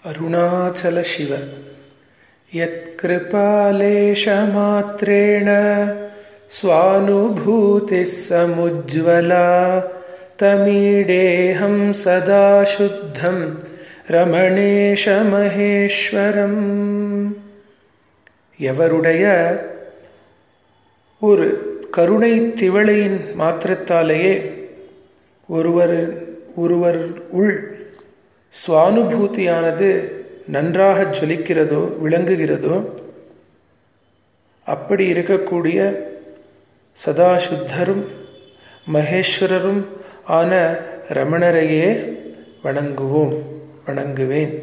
अरुणाचलशिव यत्कृपालेशमात्रेण स्वानुभूतिः समुज्ज्वला तमीडेऽहं सदा शुद्धं ரமணேஷமகேஸ்வரம் எவருடைய ஒரு கருணை திவளையின் மாத்திரத்தாலேயே ஒருவர் ஒருவர் உள் சுவானுபூதியானது நன்றாக ஜொலிக்கிறதோ விளங்குகிறதோ அப்படி இருக்கக்கூடிய சதா சுத்தரும் மகேஸ்வரரும் ஆன ரமணரையே வணங்குவோம் வணங்குவேன்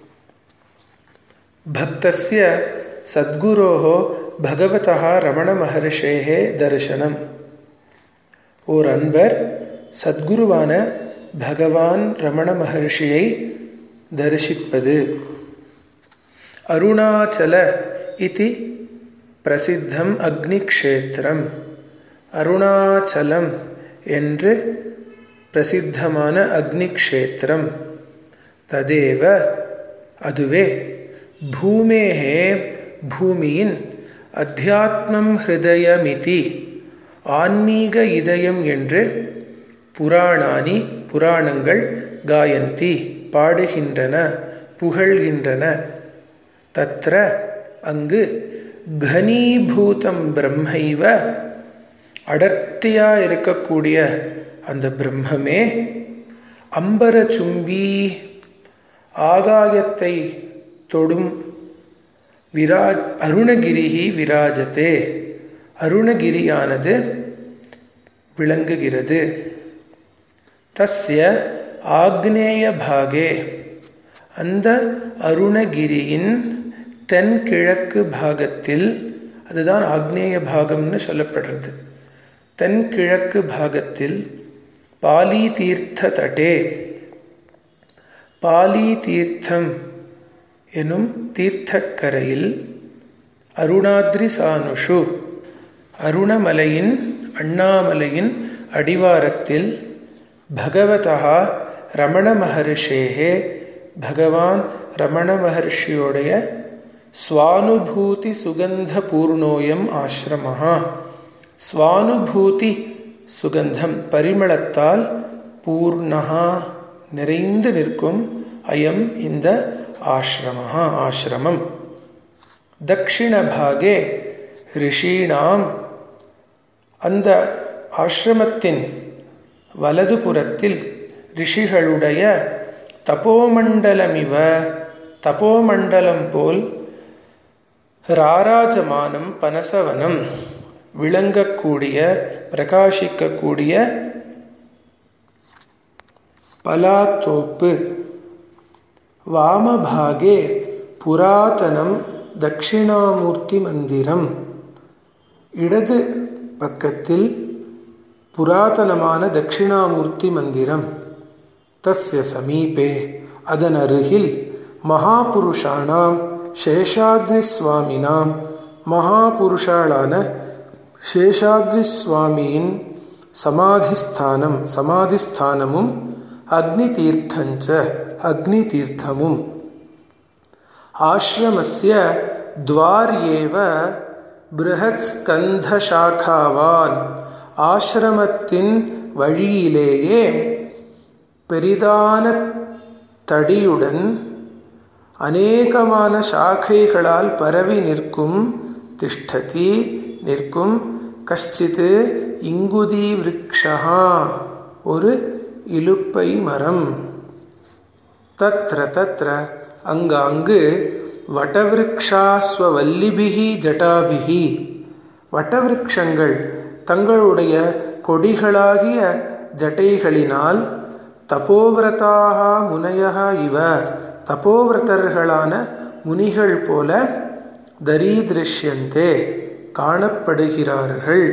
பக்தஸ்ய சத்குரோஹோ பகவதா ரமண மகர்ஷேகே தரிசனம் ஓர் அன்பர் சத்குருவான பகவான் ரமண மகர்ஷியை தரிசிப்பது அருணாச்சல இது பிரசித்தம் அக்னிக்ஷேத்திரம் அருணாச்சலம் என்று பிரசித்தமான அக்னிக்ஷேத்திரம் ததேவ அதுவே பூமேகே பூமியின் அத்தியாத்மம் ஹிருதயமிதி ஆன்மீக இதயம் என்று புராணானி புராணங்கள் காயந்தி பாடுகின்றன புகழ்கின்றன தத்ர அங்கு கனீபூதம் பிரம்மைவ அடர்த்தியா இருக்கக்கூடிய அந்த பிரம்மமே அம்பரச்சும்பி ஆகாயத்தை தொடும் விராஜ் அருணகிரிஹி விராஜத்தே அருணகிரியானது விளங்குகிறது தஸ்ய ஆக்னேய பாகே அந்த அருணகிரியின் தென்கிழக்கு பாகத்தில் அதுதான் ஆக்னேய பாகம்னு சொல்லப்படுறது தென்கிழக்கு பாகத்தில் பாலி தீர்த்த தட்டே பாலி தீர்த்தம் எனும் தீர்த்தக்கரையில் அருணாத்ரி சானுஷு அருணமலையின் அண்ணாமலையின் அடிவாரத்தில் பகவதா ரமண மகர்ஷேகே பகவான் ரமண மகர்ஷியோடைய ஸ்வானுபூதி சுகந்த பூர்ணோயம் ஆசிரமஹா ஸ்வானுபூதி சுகந்தம் பரிமளத்தால் பூர்ணகா நிறைந்து நிற்கும் அயம் இந்த ஆசிரமஹா ஆசிரமம் தக்ஷிணபாகே ரிஷீணாம் அந்த ஆசிரமத்தின் வலதுபுறத்தில் ரிஷிகளுடைய தபோமண்டலமிவ தபோமண்டலம் போல் ராராஜமானம் பனசவனம் விளங்கக்கூடிய பிரகாசிக்கக்கூடிய பலாத்தோப்பு வாமபாகே புராதனம் தட்சிணாமூர்த்தி மந்திரம் இடது பக்கத்தில் புராதனமான தட்சிணாமூர்த்தி மந்திரம் தஸ்ய சமீபே அதன் அருகில் மகாபுருஷானாம் சேஷாத்ரி சுவாமினாம் மகாபுருஷாளான சேஷாத்ரி சுவாமியின் சமாதிஸ்தானம் சமாதிஸ்தானமும் அக்னி தீர்த்தஞ்ச அக்னி தீர்த்தமும் ஆசிரமஸ்ய துவார்யேவ பிருஹத் ஸ்கந்த சாக்காவான் ஆசிரமத்தின் வழியிலேயே பெரிதான தடியுடன் அநேகமான சாக்கைகளால் பரவி நிற்கும் திஷ்டதி நிற்கும் கஷ்டித்து இங்குதி விரக்ஷா ஒரு இலுப்பை மரம் தத்ர தத்ர அங்காங்கு வட்டவிருக்ஷாஸ்வல்லிபிகி ஜட்டாபிகி வட்டவிருக்ஷங்கள் தங்களுடைய கொடிகளாகிய ஜட்டைகளினால் தபோவிரதாக முனையக இவ தபோவிரதர்களான முனிகள் போல தரீதிருஷ்யந்தே காணப்படுகிறார்கள்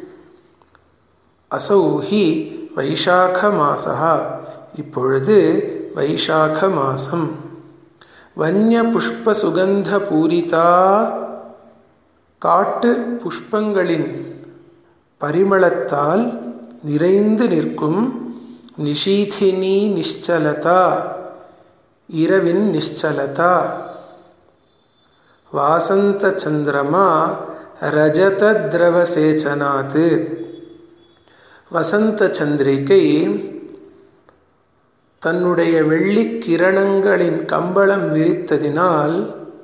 அசௌஹி வைசாக மாசா இப்பொழுது வைசாக மாசம் வன்ய புஷ்ப சுகந்த பூரிதா காட்டு புஷ்பங்களின் பரிமளத்தால் நிறைந்து நிற்கும் நிஷீதினி நிಶ್ಚலதா இரவின் நிశ్చலதா வாசந்த சந்திரமா ரஜத திரவசேச்சனாத் வசந்த சந்திரிகை தன்னுடைய வெள்ளி கிரணங்களின் கம்பளம் விரித்ததினால்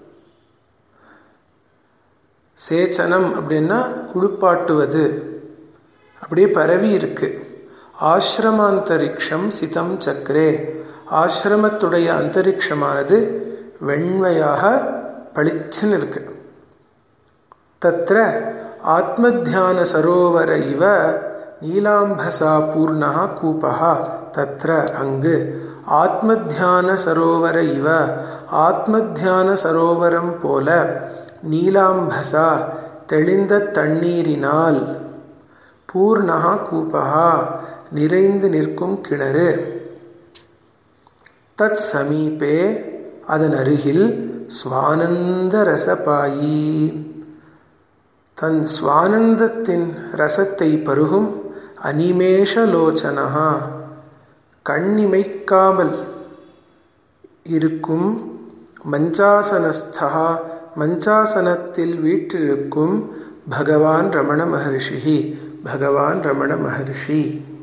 சேச்சனம் அப்படின்னா குளிப்பாட்டுவது அப்படியே பரவி இருக்கு ஆசிரமாந்தரிக்ஷம் சிதம் சக்கரே ஆசிரமத்துடைய அந்தரிக்ஷமானது வெண்மையாக பளிச்சுன்னு இருக்கு தத்திர ஆத்மத்தியான சரோவர இவ நீலாம்பசா பூர்ணா கூபா தத்ர அங்கு ஆத்மத்தியான சரோவர இவ ஆத்மத்தியான சரோவரம் போல நீலாம்பசா தெளிந்த தண்ணீரினால் பூர்ணா கூபா நிறைந்து நிற்கும் கிணறு தத் சமீபே அதன் அருகில் சுவானந்த ரசபாயி தன் சுவானந்தத்தின் ரசத்தை பருகும் அனிமேஷலோச்சனா கண்ணிமைக்காமல் இருக்கும் மஞ்சாசனஸ்தா மஞ்சாசனத்தில் வீற்றிருக்கும் பகவான் ரமண மகர்ஷி பகவான் ரமண மகர்ஷி